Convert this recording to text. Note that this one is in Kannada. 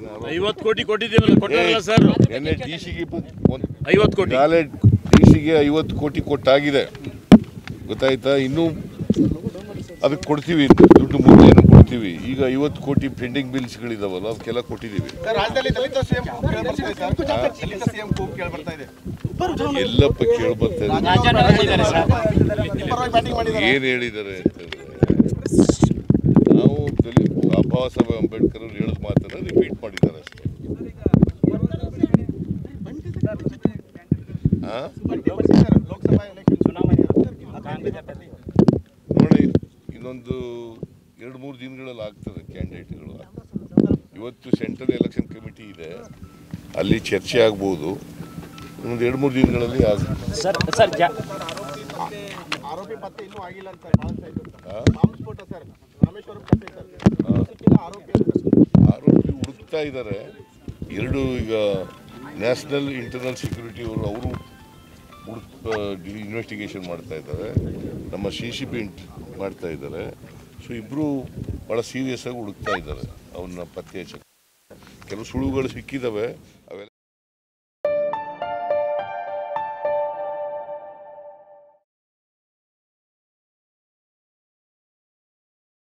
ಐವತ್ತು ಕೋಟಿ ಕೊಟ್ಟಿದ್ದೀವಲ್ಲ ಕೊಟ್ಟಲ್ಲ ಸರ್ ನಿನ್ನೆ ಡಿ ಸಿಗೆ ಐವತ್ತು ಕೋಟಿ ನಾಳೆ ಡಿ ಸಿಗೆ ಐವತ್ತು ಕೋಟಿ ಕೊಟ್ಟಾಗಿದೆ ಗೊತ್ತಾಯ್ತಾ ಇನ್ನೂ ಅದಕ್ಕೆ ಕೊಡ್ತೀವಿ ದುಡ್ಡು ಮುಂದೆನೂ ಕೊಡ್ತೀವಿ ಈಗ ಐವತ್ತು ಕೋಟಿ ಪೆಂಡಿಂಗ್ ಬಿಲ್ಸ್ಗಳಿದಾವಲ್ಲ ಅದಕ್ಕೆಲ್ಲ ಕೊಟ್ಟಿದ್ದೀವಿ ಸರ್ ರಾಜ್ಯದಲ್ಲಿ ದಲಿತ ಸಿಎಂ ಕೂಗು ಕೇಳಿ ಬರ್ತಾ ಇದೆ ಸರ್ ದಲಿತ ಸಿಎಂ ಕೂಗು ಕೇಳಿ ಬರ್ತಾ ಇದೆ ಎಲ್ಲಪ್ಪ ಕೇಳಿ ಬರ್ತಾ ಇದೆ ಪರವಾಗಿ ಬ್ಯಾಟಿಂಗ್ ಮಾಡಿದ್ದಾರೆ ಏನು ಹೇಳಿದ್ದಾರೆ ಅಂತಂದ್ರೆ ನಾವು ದಲಿತ ಬಾಬಾ ಸಾಹೇಬ್ ಅಂಬೇಡ್ಕರ್ ಅವ್ರು ಹೇಳಿದ ಮಾತನ್ನ ರಿಪೀಟ್ ಮಾಡಿದ್ದಾರೆ ಅಷ್ಟೇ ಹಾ? ಲೋಕಸಭಾ ಎಲೆಕ್ಷನ್ ನೋಡಿ ಇನ್ನೊಂದು ಎರಡು ಮೂರು ದಿನಗಳಲ್ಲಿ ಆಗ್ತದೆ ಕ್ಯಾಂಡಿಡೇಟ್ಗಳು ಇವತ್ತು ಸೆಂಟ್ರಲ್ ಎಲೆಕ್ಷನ್ ಕಮಿಟಿ ಇದೆ ಅಲ್ಲಿ ಚರ್ಚೆ ಆಗ್ಬೋದು ಒಂದು ಎರಡು ಮೂರು ದಿನಗಳಲ್ಲಿ ಆಗ್ತದೆ ಸರ್ ಸರ್ ಜಾ ಆರೋಪಿ ಪತ್ತೆ ಇನ್ನೂ ಆಗಿಲ್ಲ ಅಂತ ಭಾವಿಸ್ತಾ ಇದ್ರು ಹಾ? ಬಾಂಬ್ ಸ್ಫೋಟ ಸರ್ ರಾಮೇಶ್ವರಂ ಕತೆ ಸರ್ ಸಿಕ್ಕಿಲ್ಲ ಆರೋಪಿ ಅಂತ ಆರೋಪಿ ಹುಡುಕ್ತಾ ಇದ್ದಾರೆ ಎರಡು ಈಗ ನ್ಯಾಷನಲ್ ಇಂಟರ್ನಲ್ ಸೆಕ್ಯೂರಿಟಿ ಅವರು ಅವರು ಹುಡುಕ್ ಇನ್ವೆಸ್ಟಿಗೇಷನ್ ಮಾಡ್ತಾ ಇದ್ದಾರೆ ನಮ್ಮ ಸಿ ಸಿ ಪಿ ಮಾಡ್ತಾ ಇದ್ದಾರೆ ಸೊ ಇಬ್ಬರು ಭಾಳ ಸೀರಿಯಸ್ ಆಗಿ ಹುಡುಕ್ತಾ ಇದ್ದಾರೆ ಅವನ್ನ ಪತ್ತೆ ಹಚ್ಚಕ್ಕೆ ಕೆಲವು ಸುಳುವುಗಳು ಸಿಕ್ಕಿದ್ದಾವೆ